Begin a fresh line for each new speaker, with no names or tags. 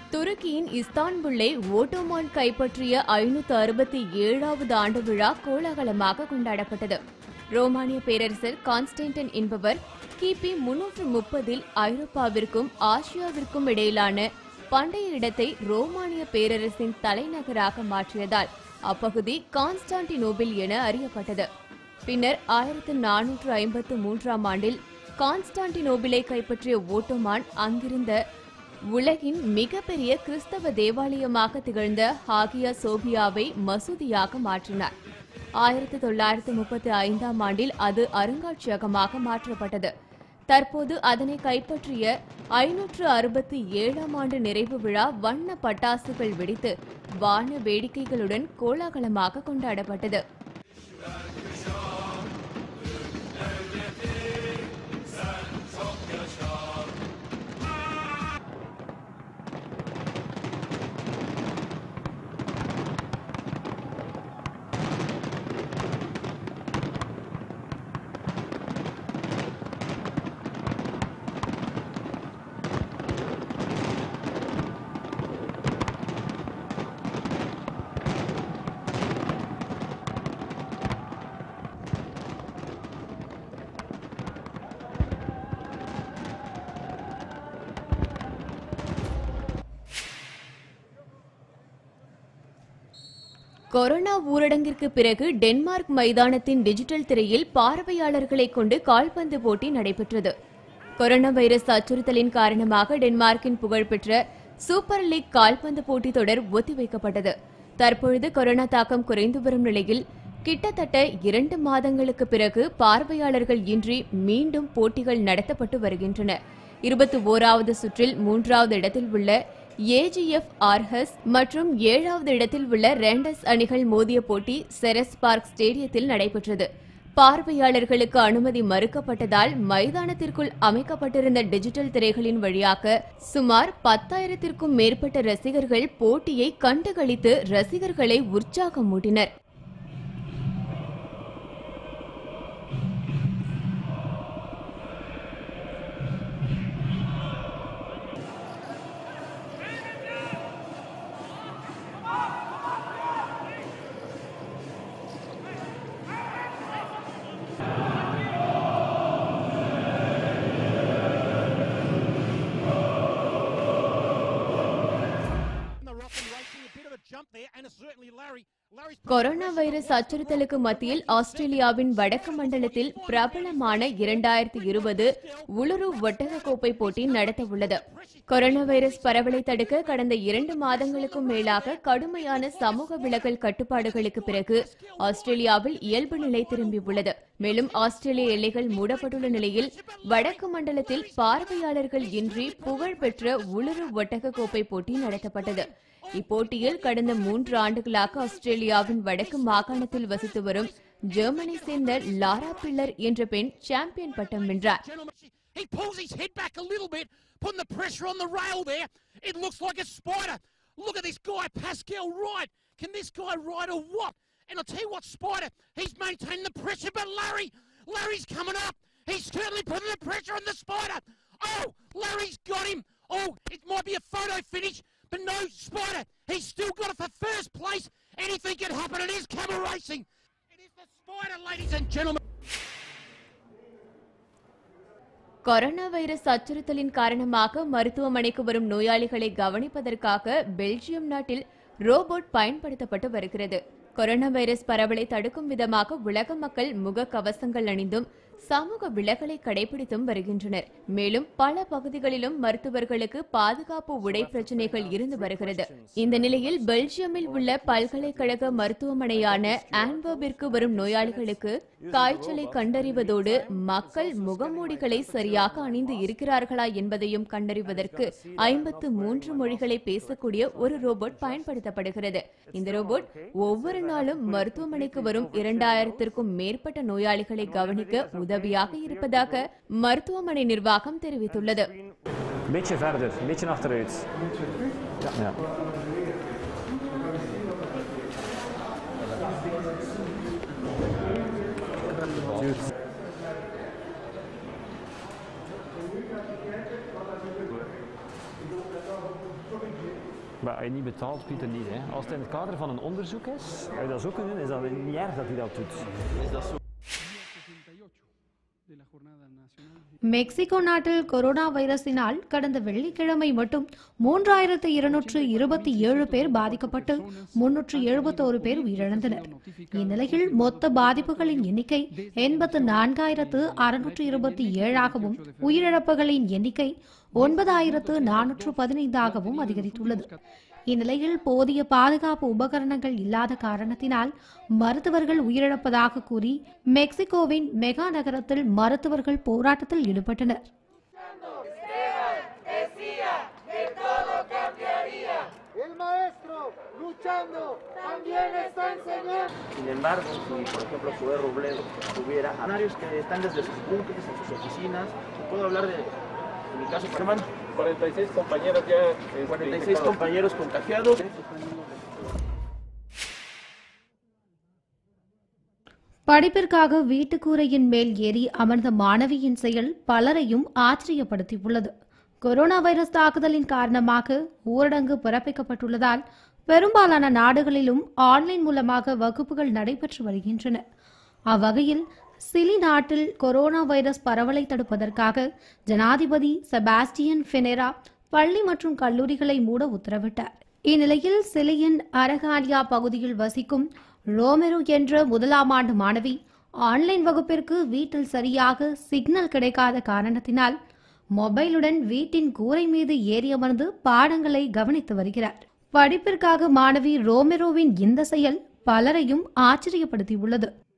துருக்கியின் இஸ்தான்புல்லை ஓட்டோமான் கைப்பற்றிய ஐநூத்து அறுபத்தி ஏழாவது ஆண்டு விழா கோலாகலமாக கொண்டாடப்பட்டது ரோமானிய பேரரசர் கான்ஸ்டன்டைன் என்பவர் கிபி முன்னூற்று முப்பதில் ஐரோப்பாவிற்கும் ஆசியாவிற்கும் இடையிலான பண்டைய இடத்தை ரோமானிய பேரரசின் தலைநகராக மாற்றியதால் அப்பகுதி கான்ஸ்டான்டினோபிள் என அறியப்பட்டது பின்னர் ஆயிரத்து நானூற்று ஐம்பத்து மூன்றாம் ஆண்டில் கான்ஸ்டான்டினோபிளை கைப்பற்றிய ஓட்டோமான் அங்கிருந்த உலகின் மிகப்பெரிய கிறிஸ்தவ தேவாலயமாக திகழ்ந்த ஹாகியா சோபியாவை மசூதியாக மாற்றினார் ஆயிரத்தி தொள்ளாயிரத்து முப்பத்தி ஐந்தாம் ஆண்டில் அது அருங்காட்சியகமாக மாற்றப்பட்டது தற்போது அதனை கைப்பற்றிய ஐநூற்று அறுபத்தி ஏழாம் ஆண்டு நிறைவு விழா வண்ண பட்டாசுகள் வெடித்து வான வேடிக்கைகளுடன் கோலாகலமாக கொண்டாடப்பட்டது கொரோனா ஊரடங்கிற்கு பிறகு டென்மார்க் மைதானத்தின் டிஜிட்டல் திரையில் பார்வையாளர்களை கொண்டு கால்பந்து போட்டி நடைபெற்றது கொரோனா வைரஸ் அச்சுறுத்தலின் காரணமாக டென்மார்க்கின் புகழ்பெற்ற சூப்பர் லீக் கால்பந்து போட்டி தொடர் ஒத்திவைக்கப்பட்டது தற்பொழுது கொரோனா தாக்கம் குறைந்து வரும் நிலையில் கிட்டத்தட்ட இரண்டு மாதங்களுக்கு பிறகு பார்வையாளர்கள் இன்றி மீண்டும் போட்டிகள் நடத்தப்பட்டு வருகின்றன இருபத்தி ஓராவது சுற்றில் மூன்றாவது இடத்தில் உள்ள ஏஜிஎஃப் ஆர்ஹஸ் மற்றும் ஏழாவது இடத்தில் உள்ள ரேண்டஸ் அணிகள் மோதிய போட்டி செரஸ் பார்க் ஸ்டேடியத்தில் நடைபெற்றது பார்வையாளர்களுக்கு அனுமதி மறுக்கப்பட்டதால் மைதானத்திற்குள் அமைக்கப்பட்டிருந்த டிஜிட்டல் திரைகளின் வழியாக சுமார் பத்தாயிரத்திற்கும் மேற்பட்ட ரசிகர்கள் போட்டியை கண்டுகளித்து ரசிகர்களை உற்சாகமூட்டினர்
They're off and racing a bit of a jump there, and it's certainly Larry. Larry's put
corona virus அச்சுறுத்தலுக்கு மத்தியில் ஆஸ்திரேலியாவின் வடக்கு மண்டலத்தில் பிரபலமான இரண்டாயிரத்தி இருபது உளுரு ஒட்டக கோப்பை போட்டி நடத்த உள்ளது கொரோனா வைரஸ் பரவலை தடுக்க கடந்த இரண்டு மாதங்களுக்கும் மேலாக கடுமையான சமூக விலகல் கட்டுப்பாடுகளுக்கு பிறகு ஆஸ்திரேலியாவில் இயல்பு நிலை திரும்பியுள்ளது மேலும் ஆஸ்திரேலிய எல்லைகள் மூடப்பட்டுள்ள நிலையில் வடக்கு மண்டலத்தில் பார்வையாளர்கள் இன்றி புகழ்பெற்ற உளுரு ஒட்டக கோப்பை போட்டி நடத்தப்பட்டது இப்போட்டியில் கடந்த மூன்று ஆண்டுகளாக ஆஸ்திரேலியாவின் வடக்கு மாகாணத்தில் வசித்து வரும் ஜெர்மனை சேர்ந்த லாரா பில்லர் என்ற பெண் சாம்பியன் பட்டம் வென்றார்
gentleman. He pulls his head back a little bit, putting the pressure on the rail there. It looks like a spider. Look at this guy, Pascal Wright. Can this guy ride or what? And I'll tell you what, Spider, he's maintaining the pressure, but Larry, Larry's coming up. He's certainly putting the pressure on the Spider. Oh, Larry's got him. Oh, it might be a photo finish, but no, Spider, he's still got it for first place. Anything can happen. It is camel racing. It is the Spider, ladies and gentlemen.
Corona virus அச்சுறுத்தலின் காரணமாக மருத்துவமனைக்கு வரும் நோயாளிகளை கவனிப்பதற்காக Belgium நாட்டில் robot பயன்படுத்தப்பட்டு வருகிறது corona virus பரவலை தடுக்கும் விதமாக உலக மக்கள் முக கவசங்கள் அணிந்தும் சமூக விலகலை கடைபிடித்தும் வருகின்றனர் மேலும் பல பகுதிகளிலும் மருத்துவர்களுக்கு பாதுகாப்பு உடை பிரச்சனைகள் இருந்து வருகிறது இந்த நிலையில் பெல்ஜியமில் உள்ள பல்கலைக்கழக மருத்துவமனையான ஆன்வர்பிற்கு வரும் நோயாளிகளுக்கு காய்ச்சலை கண்டறிவதோடு மக்கள் முகமூடிகளை சரியாக அணிந்து இருக்கிறார்களா என்பதையும் கண்டறிவதற்கு ஐம்பத்து மூன்று மொழிகளை பேசக்கூடிய ஒரு ரோபோட் பயன்படுத்தப்படுகிறது இந்த ரோபோட் ஒவ்வொரு நாளும் மருத்துவமனைக்கு வரும் இரண்டாயிரத்திற்கும் மேற்பட்ட நோயாளிகளை கவனிக்க உதவியாக இருப்பதாக மருத்துவமனை நிர்வாகம் தெரிவித்துள்ளது
Een beetje verder, een beetje achteruit. Ja. Dude. Maar als je niet betaalt, biedt het niet. Hè. Als het in het kader van een onderzoek is, zou je dat zo kunnen doen, is dat niet erg dat hij dat doet.
de la Jornada Nacional.
Mexico நாட்டில் corona வைரஸினால் கடந்த வெள்ளிக்கிழமை மட்டும் மூன்றாயிரத்து இருநூற்று இருபத்தி ஏழு பேர் பாதிக்கப்பட்டு முன்னூற்று எழுபத்தோரு பேர் உயிரிழந்தனர் இந்நிலையில் மொத்த பாதிப்புகளின் எண்ணிக்கை எண்பத்து நான்காயிரத்து அறுநூற்று இருபத்தி ஏழாகவும் உயிரிழப்புகளின் எண்ணிக்கை ஒன்பதாயிரத்து நானூற்று பதினைந்தாகவும் அதிகரித்துள்ளது இந்நிலையில் போதிய பாதுகாப்பு உபகரணங்கள் இல்லாத காரணத்தினால் மருத்துவர்கள் உயிரிழப்பதாக கூறி மெக்சிகோவின் மெகா நகரத்தில் மருத்துவர்கள் போராட்டத்தில் ஈடுபட்டனர்
El maestro luchando también está enseñando.
Sin embargo, si por ejemplo Josué Robledo tuviera canarios que están desde sus búnkeres, en sus oficinas, puedo hablar de, en mi caso, hermano,
46 compañeros ya este,
46
infectados.
compañeros contagiados.
படிப்பிற்காக வீட்டுக்கூரையின் மேல் ஏறி அமர்ந்த மாணவியின் செயல் பலரையும் ஆச்சரியப்படுத்தியுள்ளது corona virus தாக்குதலின் காரணமாக ஊரடங்கு பிறப்பிக்கப்பட்டுள்ளதால் பெரும்பாலான நாடுகளிலும் ஆன்லைன் மூலமாக வகுப்புகள் நடைபெற்று வருகின்றன அவ்வகையில் சிலி நாட்டில் கொரோனா வைரஸ் பரவலை தடுப்பதற்காக ஜனாதிபதி செபாஸ்டியன் ஃபெனேரா பள்ளி மற்றும் கல்லூரிகளை மூட உத்தரவிட்டார் இந்நிலையில் சிலியின் அரகானியா பகுதியில் வசிக்கும் ரோமெரோ என்ற முதலாம் ஆண்டு மாணவி ஆன்லைன் வகுப்பிற்கு வீட்டில் சரியாக சிக்னல் கிடைக்காத காரணத்தினால் மொபைலுடன் வீட்டின் கூரை மீது ஏறி அமர்ந்து பாடங்களை கவனித்து வருகிறார் படிப்பிற்காக மாணவி ரோமெரோவின் இந்த செயல் பலரையும் ஆச்சரியப்படுத்தியுள்ளது